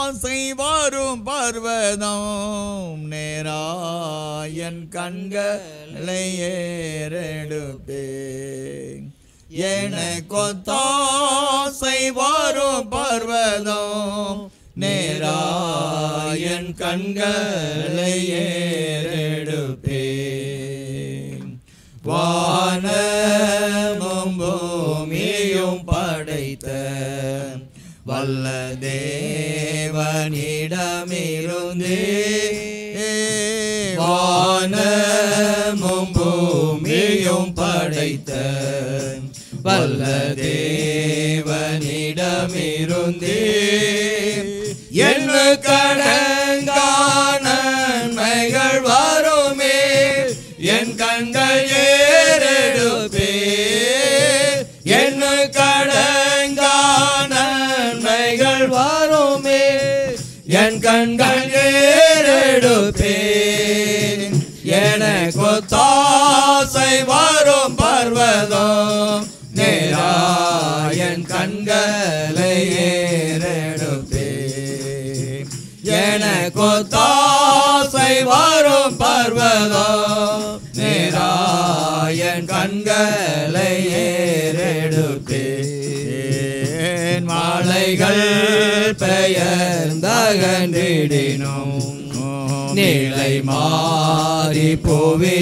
ஆசை வரும் பர்வதம் நேராயன் கண்களை ஏறெடுப்பேன் எனக்கொத்தாசை வரும் பர்வதம் நேராயன் கண்களை ஏறெடுப்பேன் வானமும் பூமியும் படைத்த வல்ல தேவனிடமிருந்தே வானமும் பூமியும் படைத்த வல்ல தேவனிடமிருந்தே என்ன கடங்கான நன்மைகள் வருமே என் கண்கள் ஏறெடுப்பே என்ன கடங்கான நன்மைகள் வருமே என் கண்கள் ஏறெடுப்பேன் எனக்கு தாசை வரும் பர்வதம் நேரா என் கண்களை ஏறெடுப்பேன் எனக்கு தாசை வரும் பர்வதம் நேரா என் கண்களை ஏறெடுப்பேன் மாலைகள் பெயர்ந்தகன்றிடினும் நிலை மாறி புவி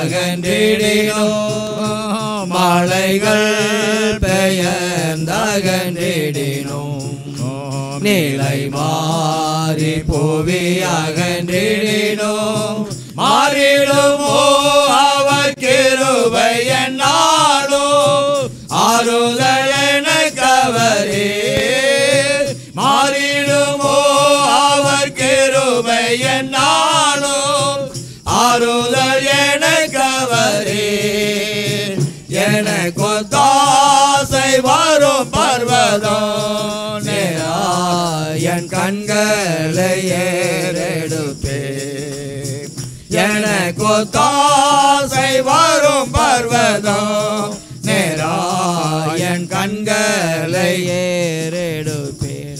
அகன்றிடினும் மாலைகள் பெயர்ந்தகன்றிடினும் நிலை மாறி புவி அகன்றிடினும் மாறிடுமோ அவர் கிருபை என்னாலும் ஆறுதல் எனக்கவரே மாறிடுமோ அவர் கிருபை என்னாலும் ஆறுதல் எனக்கவரே எனக்கு தாசை வரும் பர்வதம் நேரா என் கண்களை ஏறெடுப்பேன் எனக்கு தாசை வரும் பர்வதம் நேரா என் கண்களை ஏறெடுப்பேன்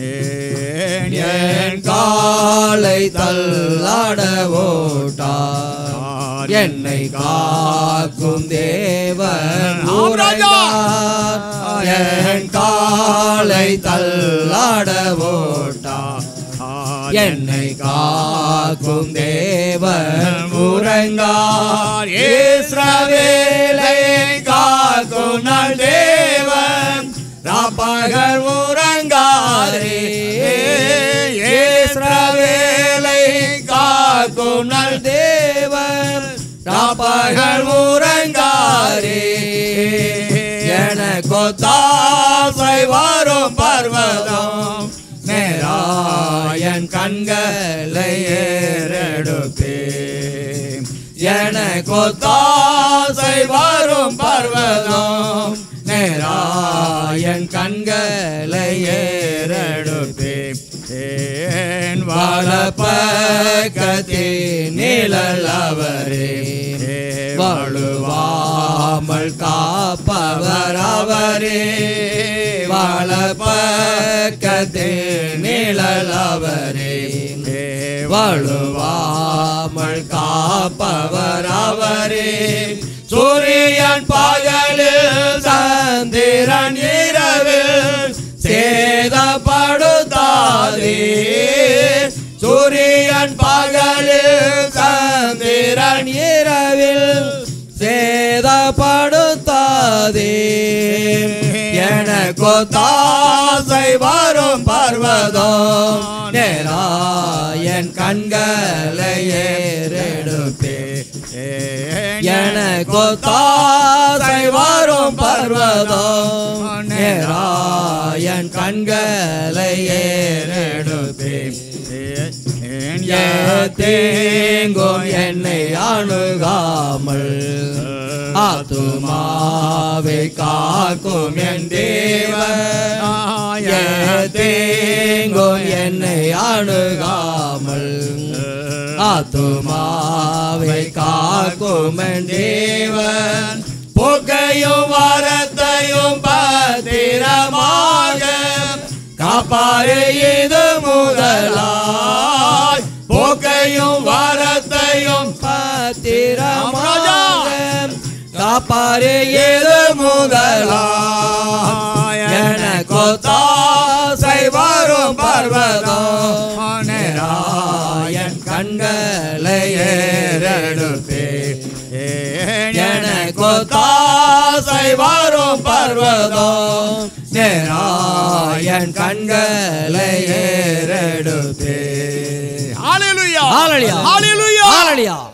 என் காலை தள்ளாட ஓட்டார் என்னை காக்கும் தேவன் உரைத்தார். என் காலை தள்ளாட ஓட்டார் என்னை காக்கும் தேவன் உறங்கார் இஸ்ரவேலை காக்கும் நல் தேவன் ராப்பகல் உறங்காரே இஸ்ரவேலை காக்கும் நல் தேவன் ராப்பகல் உறங்காரே எனக்கு தாசை வரும் பர்வதம் நேராயன் கண்களை ஏறெடுப்பேன் எனக்கு தாசை வரும் பர்வதம் நேராயன் கண்களை ஏறெடுப்பேன் வளப்பக்கத்தின் நிழல் அவரே வாழுவாமல் காப்பவர் அவரே வளப்பக்கத்தின் நிழல் அவரே வாழுவாமல் காப்பவர் அவரே சூரியன் பகலில் சந்திரன் இரவில் சேதப்படுத்தாதே சூரியன் பகலில் சந்திரன் இரவில் சேதப்படுத்தாதே எனக்கு தாசை வரும் பர்வதம் நேராயன் கண்களை ஏறெடுப்பே எனக்கு தாசை வரும் பர்வதம் நேராயன் கண்களை ஏறெடுப்பே தேங்கும் என்னை அணுகாமல் ஆத்துமாவை காக்கும் என் தேவன் தேங்கும் என்னை அணுகாமல் ஆத்துமாவை காக்கும் என் தேவன் புகையும் வரத்தையும் பத்திரமாக காப்பாரு இது முத தீரமாக காப்பாரே ஏது முதலா எனக்கு தாசை வரும் பர்வதம் நேராயன் கண்களை ஏறெடுத்தே எனக்கு தாசை வரும் பர்வதம் நேராயன் கண்களை ஏறெடுத்தே ஹalleluya ஹalleluya ஹalleluya ஹalleluya